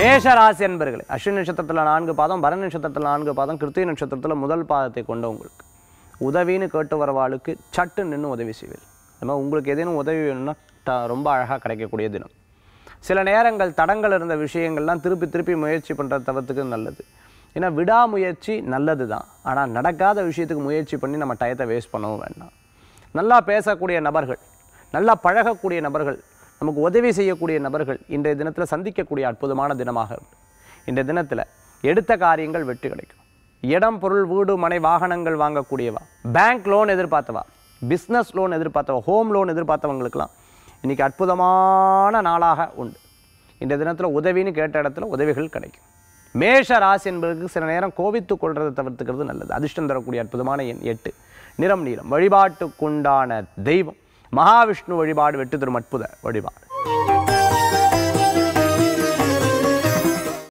மேஷ ராசி என்பர்களே அஸ்வினி நட்சத்திரத்தில் நான்கு பாதம் பரண நட்சத்திரத்தில் நான்கு பாதம் கிருத்திகை நட்சத்திரத்தில் முதல் பாதத்தை கொண்டவங்களுக்கு உதவின்னு கேட்டு வரவாளுக்கு சட்டு நின்று உதவி செய்வீர்கள் அது மாதிரி உங்களுக்கு ஏதேனும் உதவி வேணும்னா ட- ரொம்ப அழகாக கிடைக்கக்கூடிய தினம் சில நேரங்கள் தடங்கள் இருந்த விஷயங்கள்லாம் திருப்பி திருப்பி முயற்சி பண்ணுறது தவிர்த்துக்கு நல்லது ஏன்னா விடாமுயற்சி நல்லது தான் ஆனால் நடக்காத விஷயத்துக்கு முயற்சி பண்ணி நம்ம டயத்தை வேஸ்ட் பண்ணவும் வேண்டாம் நல்லா பேசக்கூடிய நபர்கள் நல்லா பழகக்கூடிய நபர்கள் நமக்கு உதவி செய்யக்கூடிய நபர்கள் இன்றைய தினத்தில் சந்திக்கக்கூடிய அற்புதமான தினமாக உண்டு இன்றைய தினத்தில் எடுத்த காரியங்கள் வெற்றி கிடைக்கும் இடம் பொருள் வீடு மனை வாகனங்கள் வாங்கக்கூடியவா பேங்க் லோன் எதிர்பார்த்தவா பிஸ்னஸ் லோன் எதிர்பார்த்தவா ஹோம் லோன் எதிர்பார்த்தவங்களுக்கெல்லாம் இன்றைக்கி அற்புதமான நாளாக உண்டு இந்த தினத்தில் உதவின்னு கேட்ட இடத்துல உதவிகள் கிடைக்கும் மேஷ ராசி என்பதற்கு சில நேரம் கோபித்துக் கொள்றதை தவிர்த்துக்கிறது நல்லது அதிர்ஷ்டம் தரக்கூடிய அற்புதமான எண் எட்டு நிறம் நீளம் வழிபாட்டுக்குண்டான தெய்வம் மகாவிஷ்ணு வழிபாடு வெற்றி தரும் அற்புத வழிபாடு